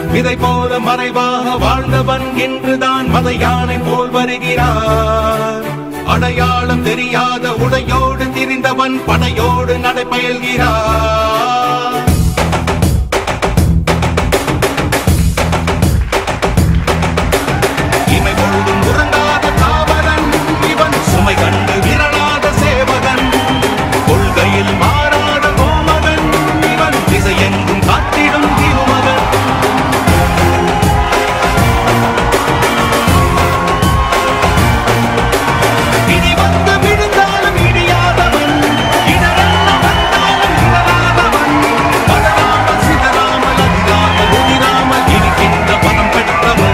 இதை போல மறைவாக வாழ்ந்தவன் இன்றுதான் மத யானை போல் வருகிறார் அடையாளம் தெரியாத உடையோடு திரிந்தவன் படையோடு நடைபயல்கிறார் இமை பொழுதும் உறங்காத காவலன் இவன் சுமை கண்டு விரலாத சேவகன் கொள்கையில் மாறாத கோமகன் இவன் திசையெங்கும் காத்திடும் திருமகன் இடி வந்து விழுந்தாலும் இடியாதவன் இடரென்ன வந்தாலும் இடராதவன் பதறாமல் சிதறாமல் அதிராமல் உதிராமல் இருக்கின்ற பலம் பெற்றவன்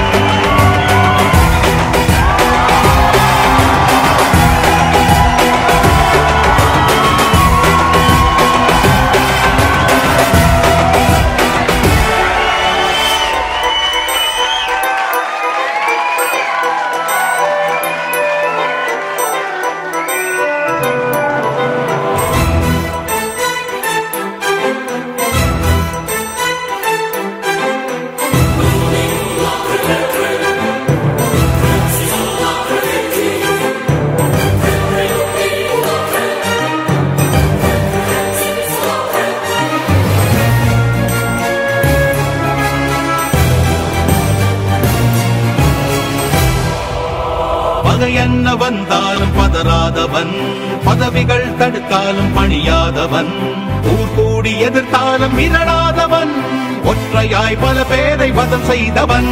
பகை என்ன வந்தாலும் பதறாதவன் பதவிகள் தடுத்தாலும் பணியாதவன் ஊர் கூடி எதிர்த்தாலும் மிரளாதவன் ஒற்றையாய் பல பேரை வதம் செய்தவன்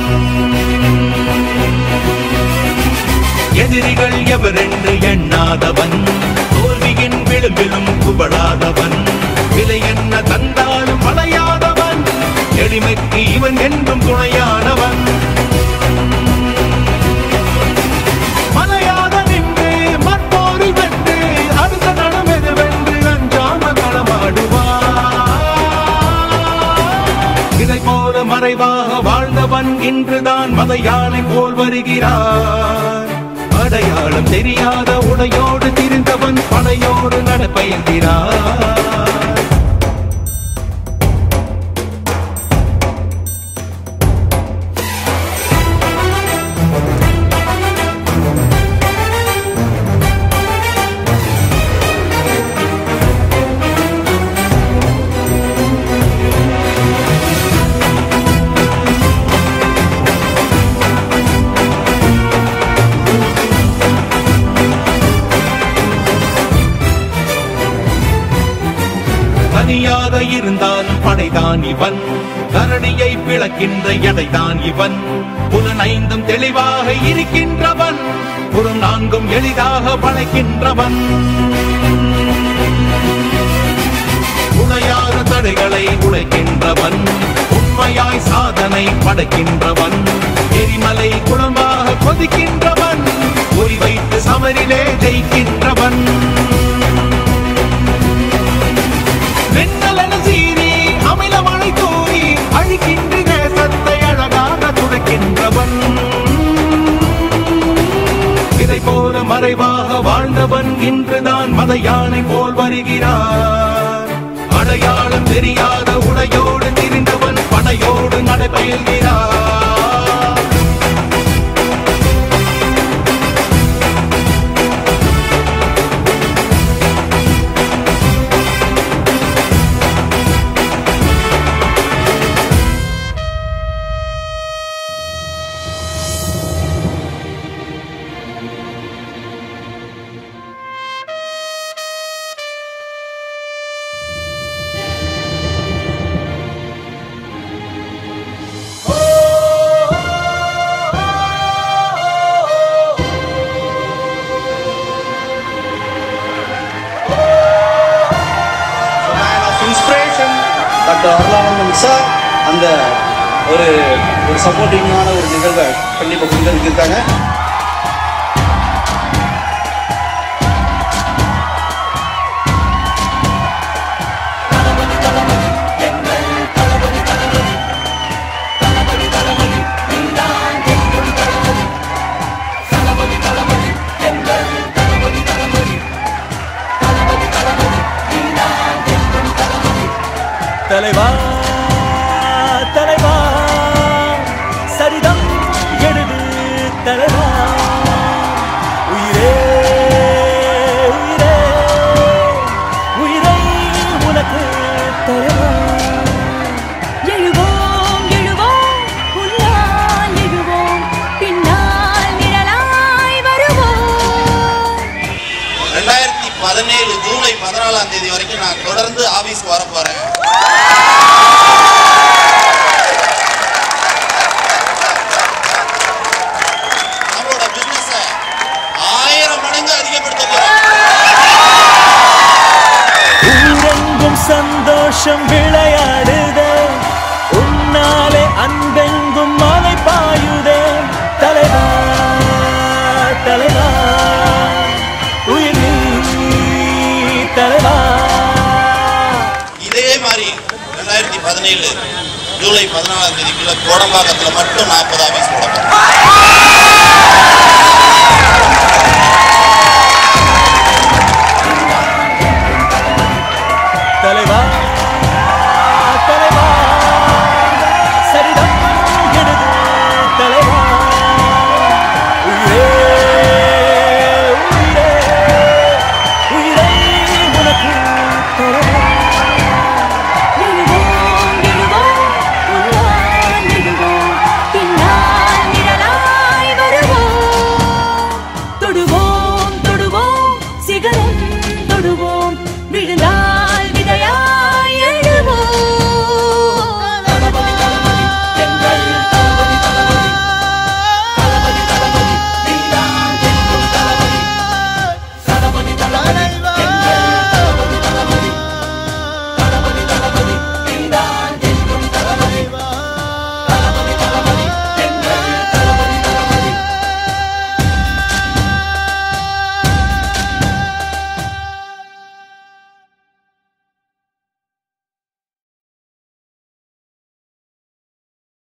எதிரிகள் எவரென்று எண்ணாதவன் தோல்வியின் விளிம்பிலும் குபடாதவன் விலை என்ன தந்தாலும் வளையாதவன் எளிமைக்கு இவன் என்றும் துணையானவன் மலையாக நின்று மற்போரில் வென்று அடுத்த நடம் எதுவென்று அஞ்சாம களமாடுவார் இதை போல மறைவாக வாழ்ந்தவன் இன்றுதான் மத யானை போல் வருகிறார் அடையாளம் தெரியாத உடையோடு திரிந்தவன் படையோடு நடப்பயல்கிறார் தனியாக இருந்தாலும் படைதான் இவன் கரடியை பிளக்கின்ற எடைதான் இவன் புலனைந்தும் தெளிவாக இருக்கின்றவன் புறம் நான்கும் எளிதாக படைக்கின்றவன் உடையாத தடைகளை உழைக்கின்றவன் உண்மையாய் சாதனை படைக்கின்றவன் எரிமலை குளமாக கொதிக்கின்றவன் குறி வைத்து சமரிலே ஜெயிக்கின்றவன் வெண்ணலன சீறி அமில மழை தூரி அழிக்கின்ற நேசத்தை அழகாக துடைக்கின்றவன் இதை போல மறைவாக வாழ்ந்தவன் இன்றுதான் மத யானை போல் வருகிறார் அடையாளம் தெரியாத உடையோடு திரிந்தவன் படையோடு நடைபயல்கிறார் man of inspiration doctor Arulanandan sir அந்த ஒரு ஒரு சப்போர்ட்டிங்கான ஒரு நிகழ்வை கண்டிப்பாக கொடுத்துருக்கு இருக்காங்க தலைவா தலைவா தேதி வரைக்கும் நான் தொடர்ந்து ஆபீஸ்க்கு வர போறேன் நம்மளோட பிசினஸ் ஆயிரம் மடங்கு அதிகப்படுத்த போறோம் ஊரெங்கும் சந்தோஷம் விளையாடுதே உன்னாலே அன்பெங்கும் மலை பாயுதே தலைவா தலைவா உயிர் நீ தலைவா இதே மாதிரி ரெண்டாயிரத்தி பதினேழு ஜூலை பதினாலாம் தேதிக்குள்ள கோடம்பாக்கத்துல மட்டும் நாற்பது ஆபீஸ் போட போறோம்